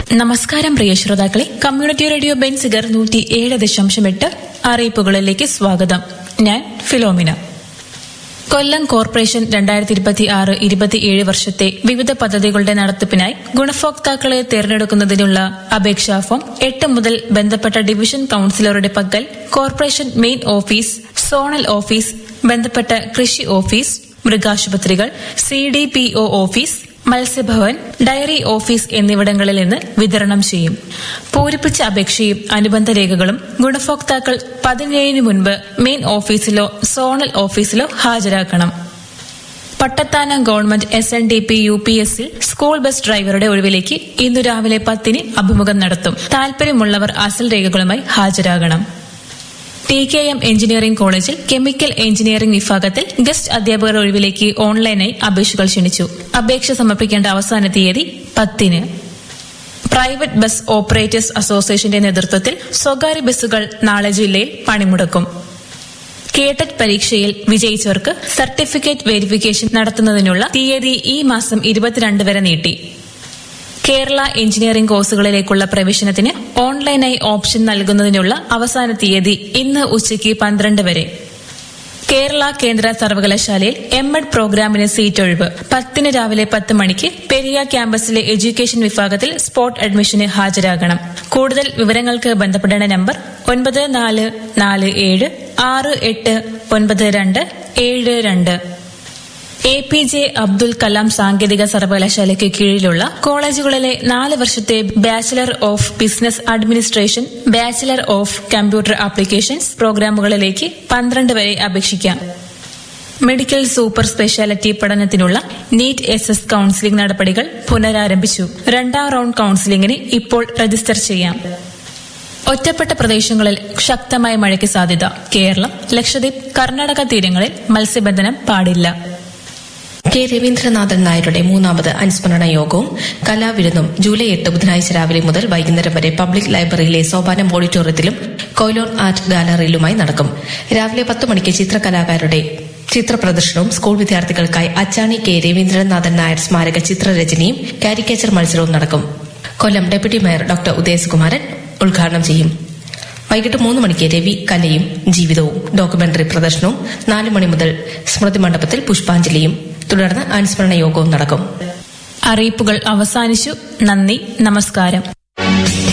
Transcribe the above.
നമസ്കാരം പ്രിയ ശ്രോതാക്കളെ community radio Benziger നൂറ്റി ഏഴ് ദശാംശം എട്ട് അറിയിപ്പുകളിലേക്ക് സ്വാഗതം ഞാൻ ഫിലോമിന കൊല്ലം കോർപ്പറേഷൻ രണ്ടായിരത്തി ഇരുപത്തി ആറ് ഇരുപത്തിയേഴ് വർഷത്തെ വിവിധ പദ്ധതികളുടെ നടത്തിപ്പിനായി ഗുണഭോക്താക്കളെ തെരഞ്ഞെടുക്കുന്നതിനുള്ള അപേക്ഷാ ഫോം എട്ട് മുതൽ ബന്ധപ്പെട്ട ഡിവിഷൻ കൌൺസിലറുടെ പക്കൽ corporation main office zonal office ബന്ധപ്പെട്ട കൃഷി ഓഫീസ് മൃഗാശുപത്രികൾ C D P O office Matsyabhavan dairy office എന്നിവിടങ്ങളിൽ നിന്ന് വിതരണം ചെയ്യും പൂരിപ്പിച്ച അപേക്ഷയും അനുബന്ധ രേഖകളും ഗുണഭോക്താക്കൾ പതിനേഴിന് മുൻപ് മെയിൻ ഓഫീസിലോ സോണൽ ഓഫീസിലോ ഹാജരാക്കണം Pattathanam government S N D P U P എസിൽ സ്കൂൾ ബസ് ഡ്രൈവറുടെ ഒഴിവിലേക്ക് ഇന്നു രാവിലെ പത്തിന് അഭിമുഖം നടത്തും താൽപര്യമുള്ളവർ അസൽ രേഖകളുമായി ഹാജരാകണം ടി കെ എം എഞ്ചിനീയറിംഗ് കോളേജിൽ കെമിക്കൽ എഞ്ചിനീയറിംഗ് വിഭാഗത്തിൽ ഗസ്റ്റ് അധ്യാപകർ ഒഴിവിലേക്ക് ഓൺലൈനായി അപേക്ഷകൾ ക്ഷണിച്ചു അപേക്ഷ സമർപ്പിക്കേണ്ട അവസാന തീയതി പത്തിന് പ്രൈവറ്റ് ബസ് ഓപ്പറേറ്റേഴ്സ് അസോസിയേഷന്റെ നേതൃത്വത്തിൽ സ്വകാര്യ ബസ്സുകൾ നാളെ ജില്ലയിൽ പണിമുടക്കും കേട്ടറ്റ് പരീക്ഷയിൽ വിജയിച്ചവർക്ക് സർട്ടിഫിക്കറ്റ് വെരിഫിക്കേഷൻ നടത്തുന്നതിനുള്ള തീയതി ഈ മാസം ഇരുപത്തിരണ്ട് വരെ നീട്ടി കേരള എഞ്ചിനീയറിംഗ് കോഴ്സുകളിലേക്കുള്ള പ്രവേശനത്തിന് ഓൺലൈനായി ഓപ്ഷൻ നൽകുന്നതിനുള്ള അവസാന തീയതി ഇന്ന് ഉച്ചയ്ക്ക് പന്ത്രണ്ട് വരെ കേരള കേന്ദ്ര സർവകലാശാലയിൽ എം എഡ് പ്രോഗ്രാമിന് സീറ്റ് ഒഴിവ് പത്തിന് രാവിലെ പത്ത് മണിക്ക് പെരിയ ക്യാമ്പസിലെ എഡ്യൂക്കേഷൻ വിഭാഗത്തിൽ സ്പോട്ട് അഡ്മിഷന് ഹാജരാകണം കൂടുതൽ വിവരങ്ങൾക്ക് ബന്ധപ്പെടേണ്ട നമ്പർ ഒൻപത് നാല് നാല് ഏഴ് ആറ് എട്ട് ഒൻപത് രണ്ട് ഏഴ് രണ്ട് A P J Abdul Kalam സാങ്കേതിക സർവകലാശാലയ്ക്ക് കീഴിലുള്ള കോളേജുകളിലെ നാല് വർഷത്തെ bachelor of business administration bachelor of computer applications പ്രോഗ്രാമുകളിലേക്ക് പന്ത്രണ്ട് വരെ അപേക്ഷിക്കാം മെഡിക്കൽ സൂപ്പർ സ്പെഷ്യാലിറ്റി പഠനത്തിനുള്ള നീറ്റ് എസ് എസ് കൌൺസിലിംഗ് നടപടികൾ പുനരാരംഭിച്ചു രണ്ടാം റൌണ്ട് കൌൺസിലിംഗിന് ഇപ്പോൾ രജിസ്റ്റർ ചെയ്യാം ഒറ്റപ്പെട്ട പ്രദേശങ്ങളിൽ ശക്തമായ മഴയ്ക്ക് സാധ്യത കേരളം ലക്ഷദ്വീപ് കർണാടക തീരങ്ങളിൽ മത്സ്യബന്ധനം പാടില്ല കെ രവീന്ദ്രനാഥൻ നായരുടെ മൂന്നാമത് അനുസ്മരണ യോഗവും കലാവിരുന്നും ജൂലൈ എട്ട് ബുധനാഴ്ച രാവിലെ മുതൽ വൈകുന്നേരം വരെ പബ്ലിക് ലൈബ്രറിയിലെ സോപാനം ഓഡിറ്റോറിയത്തിലും കൊയിലോൺ ആർട്ട് ഗാലറിയിലുമായി നടക്കും രാവിലെ പത്ത് മണിക്ക് ചിത്രകലാകാരുടെ ചിത്രപ്രദർശനവും സ്കൂൾ വിദ്യാർത്ഥികൾക്കായി അച്ചാണി കെ രവീന്ദ്രനാഥൻ നായർ സ്മാരക ചിത്രരചനയും കാരിക്കേച്ചർ മത്സരവും നടക്കും Kollam deputy mayor doctor Udayasukumaran ഉദ്ഘാടനം ചെയ്യും വൈകിട്ട് മൂന്ന് മണിക്ക് രവി കലയും ജീവിതവും ഡോക്യുമെന്ററി പ്രദർശനവും നാല് മണി മുതൽ സ്മൃതി മണ്ഡപത്തിൽ പുഷ്പാഞ്ജലിയും തുടർന്ന് അനുസ്മരണ യോഗവും നടക്കും അറിയിപ്പുകൾ അവസാനിച്ചു നന്ദി നമസ്കാരം